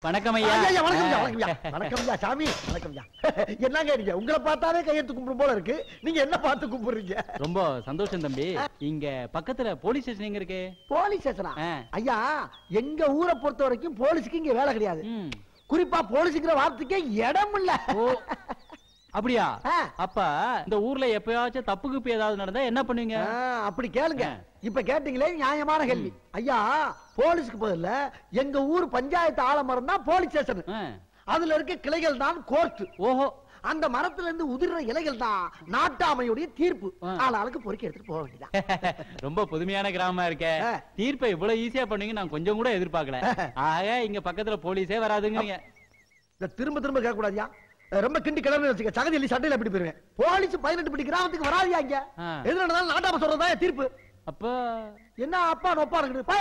வணக்கம் ஐயா ஐயா, ஐயா, வணக்கம் ஐயா, வணக்கம் ஐயா. வணக்கம் ஐயா, சாமி வணக்கம் ஐயா. என்னங்க நீங்க உங்களை பார்த்தாலே கையெழுத்து கும்பிடும் போல இருக்கு நீங்க என்ன பார்த்து கும்பிடுறீங்க ரொம்ப சந்தோஷம் தம்பி இங்க பக்கத்துல போலீஸ் ஸ்டேஷன் எங்க இருக்கு போலீஸ் ஸ்டேஷனா ஆ. ஐயா எங்க ஊரை பொறுத்த வரைக்கும் போலீஸுக்கு இங்க வேலை கிடையாது ம். குறிப்பா போலீஸுங்கிற வார்த்தைக்கே இடம் இல்ல ஓ அப்படியா ஆ. அப்ப இந்த ஊர்ல எப்பயாச்சும் தப்பு கிப்பு ஏதாவது நடந்தா என்ன பண்ணுவீங்க ஆ, அப்படி கேளுங்க ஆ. இப்ப கேட்டீங்களே நியாயமான கேள்வி ஐயா போலீஸ்க்கு பதில்ல எங்க ஊர் பஞ்சாயத்து ஆலமரம் தான் போலீஸ் ஸ்டேஷன் ஆ. அதுல இருக்க கிளைகள் தான் கோர்ட் ஓஹோ அந்த மரத்துல இருந்து உதிர்ற இலைகள் தான் நாட்டாமையுடைய தீர்ப்பு ஆ. ஆளாளுக்கு பொறுக்கி எடுத்துட்டு போக வேண்டியதான் ரொம்ப புதுமையான கிராமமா இருக்கே ஆ. தீர்ப்பை இவ்வளவு ஈஸியா பண்ணுவீங்க நான் கொஞ்சம் கூட எதிர்பார்க்கல ஆக இங்க பக்கத்துல போலீஸே வராதுங்கிறீங்க இந்த திரும்ப திரும்ப கேட்க கூடாதியா ரொம்ப கிண்டி கிளம்பி வச்சுக்க சகதி எல்லி சண்டையில எப்படி போயிருவேன் போலீஸ் பதினெட்டு படி கிராமத்துக்கு வராதியா இங்க ஆ. எது நடந்தாலும் நாட்டாம சொல்றதா தீர்ப்பு அப்ப என்ன அப்பா நொப்பா இருக்குது